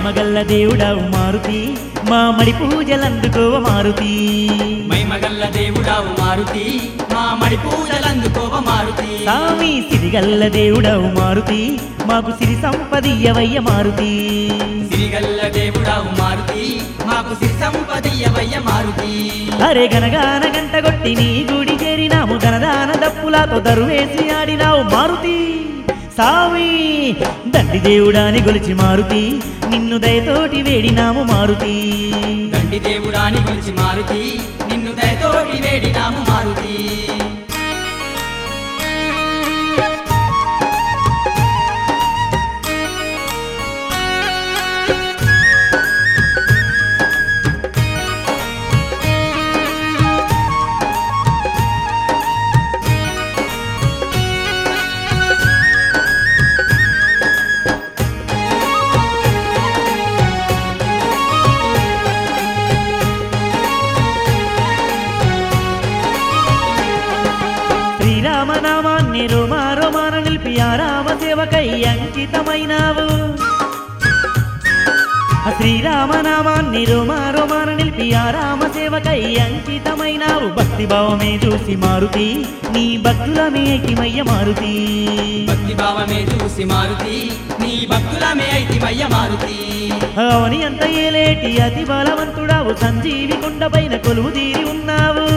మైమగల్ల దేవుడవు మారుతి మా మడి పూజలందుకోవ మారుతి మైమగల్ల దేవుడావు మారుతి మా మడి పూజలందుకోవ మారుతి స్వామి సిరిగల్ల దేవుడవు మారుతి మాకు సిరి సంపదియ్యవయ్య మారుతి సిరిగల్ల దేవుడావు మారుతి మాకు సిరి సంపదీయవయ్య మారుతి అరే గనగాన గంట కొట్టి నీ గుడి చేరినాము గనదాన దప్పులాతో దరువేసి ఆడినావు మారుతి సామి దండి దేవుడాని గొలిచి మారుతి నిన్ను దయతోటి వేడినాము మారుతి దండి దేవుడాని గురించి మారుతి నిన్ను దయతోటి వేడినాము మారుతి శ్రీరామనామాన్ని రోమా రోమాన నిలిపి ఆ రామ సేవకై అంకితమైనావు ఆ శ్రీరామనామాన్ని రోమా రోమాన నిలిపి ఆ రామ సేవకై అంకితమైనావు భక్తి భావమే చూసి మారుతి నీ భక్తులమే ఐక్యమయ్య మారుతి భక్తి భావమే చూసి మారుతి నీ భక్తులమే ఐతివయ్య మారుతి అవని అంత ఏలేటి అతి బలవంతుడావు సంజీవి కొండపైన కొలువు తీరి ఉన్నావు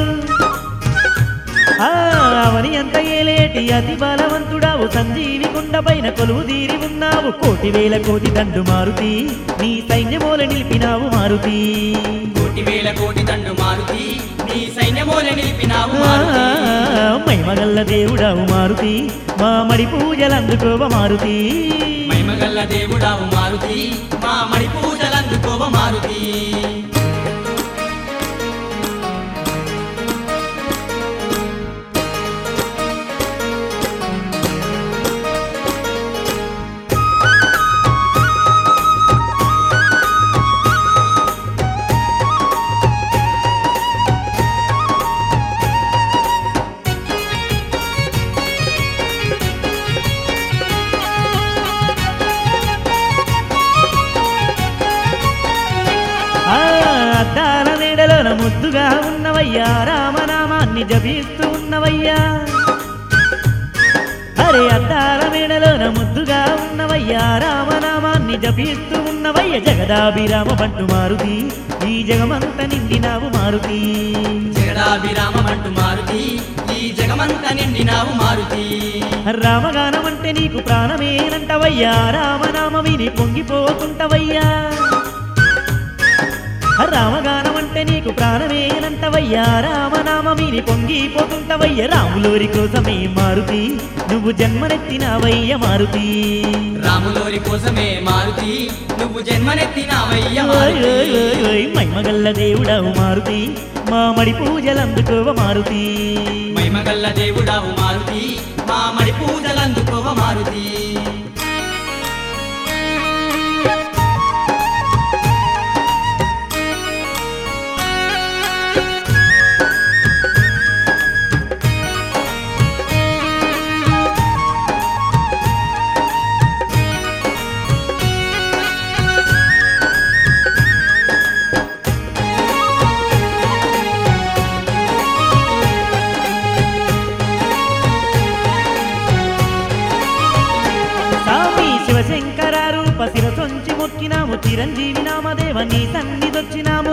ఆ, అవని అంత ఏలేటి అతి బలవంతుడావు సంజీవి కొండపైన కొలువు తీరి ఉన్నావు కోటి వేల కోటి దండు మారుతి నీ సైన్యమూల నిలిపినావు మారుతి కోటి వేల కోటి దండు మారుతి నీ సైన్యమూల నిలిపినావు ఆ, మారుతి మైమగల్ల దేవుడావు మారుతి మా మడి పూజలందుకోవ మారుతి మైమగల్ల దేవుడావు మారుతి మా మడి పూజలందుకోవ మారుతి ఆ అద్దాల నీడలోన ముద్దుగా ఉన్నవయ్యా రామనామాన్ని జపిస్తూ ఉన్నవయ్యా అరే అద్దాల మేడలోన ముద్దుగా ఉన్నవయ్యా రామనామాన్ని జపిస్తూ ఉన్నవయ్య జగదాభిరామ బంటు మారుతి ఈ జగమంత నిండినావు మారుతి జగడాభిరామమంటూ మారుతి ఈ జగమంత నిండినావు మారుతి రామగానం అంటే నీకు ప్రాణమేనంటవయ్యా రామనామ విని పొంగిపోకుంటవయ్యా రామగానం అంటే నీకు ప్రాణమేనంటవయ్యా రామనామ విని పొంగిపోతుంటవయ్య రాములోరి కోసమే మారుతి నువ్వు జన్మనెత్తినవయ్య మారుతి రాములోరి కోసమే మారుతి నువ్వు జన్మనెత్తినావయ్య ఓయ్ మారుతి ఓయ్ ఓయ్ ఓయ్ మైమగల్ల దేవుడవు మారుతి మా మడి పూజలందుకోవ మారుతి మైమగల్ల దేవుడావు మారుతి మా మడి పూజలందుకోవ మారుతి స్వామి శివశంకర రూప శిరసొంచి మొక్కినాము చిరంజీవి నామదేవ నీ సన్నిధొచ్చినాము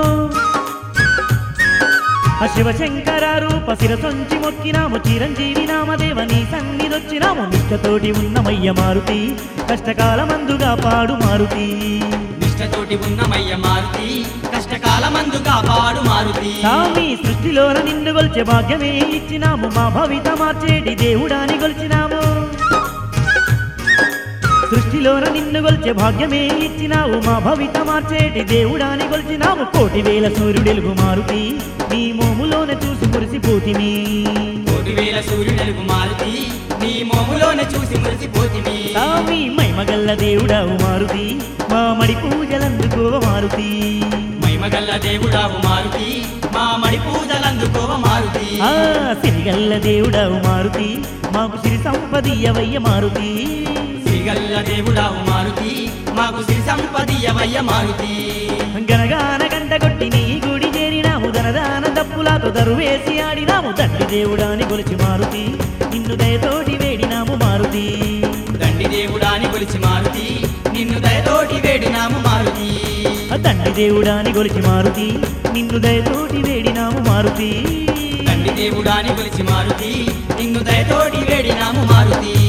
ఆ శివశంకర రూప శిరసొంచి మొక్కినాము చిరంజీవి నామదేవ నీ సన్నిధొచ్చినాము నిష్టతోటి ఉన్నమయ్య మారుతి కష్టకాలమందుగా పాడు మారుతి నిష్టతోటి ఉన్నమయ్య మారుతి కష్టకాలమందు కాపాడు మారుతి స్వామి సృష్టిలోన నిన్ను గొల్చే భాగ్యమే ఇచ్చినాము మా భవిత మార్చేటి దేవుడాని గొల్చినాము సృష్టిలోన నిన్ను గొల్చే భాగ్యమే ఇచ్చినావు మా భవిత మార్చేటి దేవుడాని గొల్చినావు కోటి వేల సూర్యుడెలుగు మారుతి నీ మోములోన చూసి మురిసిపోతిమి కోటి వేల సూర్యుడెలుగు మారుతి నీ మోములోన చూసి మురిసిపోతిమి స్వామి మైమగల్ల దేవుడావు మారుతి మా మడి పూజలందుకోవ మారుతి మైమగల్ల దేవుడావు మారుతి మా మడి పూజలందుకోవ మారుతి ఆ సిరిగల్ల దేవుడావు మారుతి మాకు సిరి సంపదీయవయ్య మారుతి శ్రీ సిరిగల్ల దేవుడావు మారుతి మాకు సిరి సంపదీయవయ్య మారుతి గనగాన గంట కొట్టి నీ గుడి చేరినాము ధనదాన దప్పులతో దరువేసి ఆడినాము తండ్రి దేవుడాని కొలిచి మారుతి నిన్ను దయతోటి వేడినాము మారుతి దండి దేవుడాని కొలిచి మారుతి నిన్ను దయతోటి వేడినాము మారుతి తండ్రి దేవుడాని కొలిచి మారుతి నిన్ను దయతోటి వేడినాము మారుతి తండ్రి దేవుడాని కొలిచి మారుతి నిన్ను దయతోటి వేడినాము మారుతి